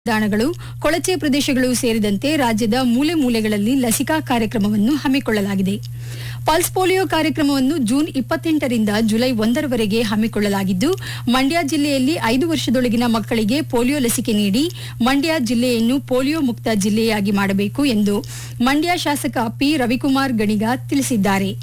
ನಿಲ್ದಾಣಗಳು ಕೊಳಚೆ ಪ್ರದೇಶಗಳು ಸೇರಿದಂತೆ ರಾಜ್ಯದ ಮೂಲೆ ಮೂಲೆಗಳಲ್ಲಿ ಲಸಿಕಾ ಕಾರ್ಯಕ್ರಮವನ್ನು ಹಮ್ಮಿಕೊಳ್ಳಲಾಗಿದೆ ಪಲ್ಸ್ ಪೋಲಿಯೋ ಕಾರ್ಯಕ್ರಮವನ್ನು ಜೂನ್ ಇಪ್ಪತ್ತೆಂಟರಿಂದ ಜುಲೈ ಒಂದರವರೆಗೆ ಹಮ್ಮಿಕೊಳ್ಳಲಾಗಿದ್ದು ಮಂಡ್ಯ ಜಿಲ್ಲೆಯಲ್ಲಿ ಐದು ವರ್ಷದೊಳಗಿನ ಮಕ್ಕಳಿಗೆ ಪೋಲಿಯೋ ಲಸಿಕೆ ನೀಡಿ ಮಂಡ್ಯ ಜಿಲ್ಲೆಯನ್ನು ಪೋಲಿಯೋ ಮುಕ್ತ ಜಿಲ್ಲೆಯಾಗಿ ಮಾಡಬೇಕು ಎಂದು ಮಂಡ್ಯ ಶಾಸಕ ಪಿ ರವಿಕುಮಾರ್ ಗಣಿಗ ತಿಳಿಸಿದ್ದಾರೆ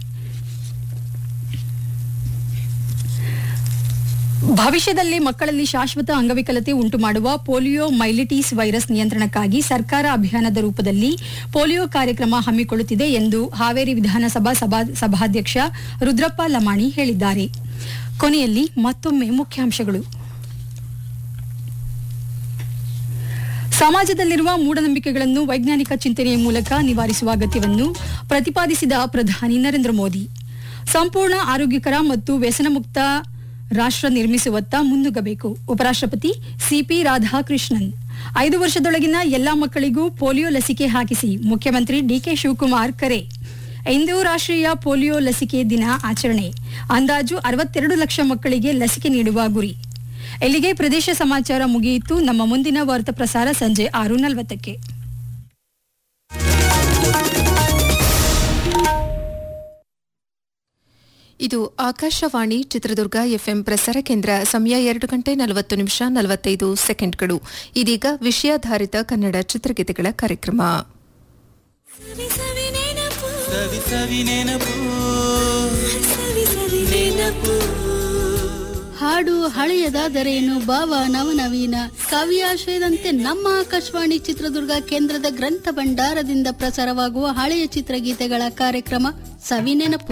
ಭವಿಷ್ಯದಲ್ಲಿ ಮಕ್ಕಳಲ್ಲಿ ಶಾಶ್ವತ ಅಂಗವಿಕಲತೆ ಉಂಟು ಮಾಡುವ ಪೋಲಿಯೋ ಮೈಲಿಟೀಸ್ ವೈರಸ್ ನಿಯಂತ್ರಣಕ್ಕಾಗಿ ಸರ್ಕಾರ ಅಭಿಯಾನದ ರೂಪದಲ್ಲಿ ಪೋಲಿಯೋ ಕಾರ್ಯಕ್ರಮ ಹಮ್ಮಿಕೊಳ್ಳುತ್ತಿದೆ ಎಂದು ಹಾವೇರಿ ವಿಧಾನಸಭಾ ಸಭಾ ಸಭಾಧ್ಯಕ್ಷ ರುದ್ರಪ್ಪ ಲಮಾಣಿ ಹೇಳಿದ್ದಾರೆ ಕೊನೆಯಲ್ಲಿ ಮತ್ತೊಮ್ಮೆ ಮುಖ್ಯಾಂಶಗಳು ಸಮಾಜದಲ್ಲಿರುವ ಮೂಢನಂಬಿಕೆಗಳನ್ನು ವೈಜ್ಞಾನಿಕ ಚಿಂತನೆಯ ಮೂಲಕ ನಿವಾರಿಸುವ ಅಗತ್ಯವನ್ನು ಪ್ರತಿಪಾದಿಸಿದ ಪ್ರಧಾನಿ ನರೇಂದ್ರ ಮೋದಿ ಸಂಪೂರ್ಣ ಆರೋಗ್ಯಕರ ಮತ್ತು ವ್ಯಸನಮುಕ್ತ ರಾಷ್ಟ್ರ ನಿರ್ಮಿಸುವತ್ತ ಮುನ್ನುಗ್ಗಬೇಕು ಉಪರಾಷ್ಟ್ರಪತಿ ಸಿಪಿ ರಾಧಾಕೃಷ್ಣನ್ ಐದು ವರ್ಷದೊಳಗಿನ ಎಲ್ಲಾ ಮಕ್ಕಳಿಗೂ ಪೋಲಿಯೋ ಲಸಿಕೆ ಹಾಕಿಸಿ ಮುಖ್ಯಮಂತ್ರಿ ಡಿಕೆ ಶಿವಕುಮಾರ್ ಕರೆ ಇಂದು ರಾಷ್ಟ್ರೀಯ ಪೋಲಿಯೋ ಲಸಿಕೆ ದಿನ ಆಚರಣೆ ಅಂದಾಜು ಅರವತ್ತೆರಡು ಲಕ್ಷ ಮಕ್ಕಳಿಗೆ ಲಸಿಕೆ ನೀಡುವ ಗುರಿ ಇಲ್ಲಿಗೆ ಪ್ರದೇಶ ಸಮಾಚಾರ ಮುಗಿಯಿತು ನಮ್ಮ ಮುಂದಿನ ವಾರ್ತಾ ಪ್ರಸಾರ ಸಂಜೆ ಆರು ನಲವತ್ತಕ್ಕೆ ಇದು ಆಕಾಶವಾಣಿ ಚಿತ್ರದುರ್ಗ ಎಫ್ಎಂ ಪ್ರಸಾರ ಕೇಂದ್ರ ಸಮಯ ಎರಡು ಗಂಟೆ ನಲವತ್ತು ನಿಮಿಷ ನಲವತ್ತೈದು ಸೆಕೆಂಡ್ಗಳು ಇದೀಗ ವಿಷಯಾಧಾರಿತ ಕನ್ನಡ ಚಿತ್ರಗೀತೆಗಳ ಕಾರ್ಯಕ್ರಮ ಸವಿ ಸವಿ ನೆನಪು ಸವಿ ಸವಿ ನೆನಪು ಸವಿ ಸವಿ ನೆನಪು ಹಾಡು ಹಳೆಯದಾದರೇನು ಭಾವ ನವನವೀನ ಕಾವ್ಯಾಶಯದಂತೆ ನಮ್ಮ ಆಕಾಶವಾಣಿ ಚಿತ್ರದುರ್ಗ ಕೇಂದ್ರದ ಗ್ರಂಥ ಭಂಡಾರದಿಂದ ಪ್ರಸಾರವಾಗುವ ಹಳೆಯ ಚಿತ್ರಗೀತೆಗಳ ಕಾರ್ಯಕ್ರಮ ಸವಿನೆನಪು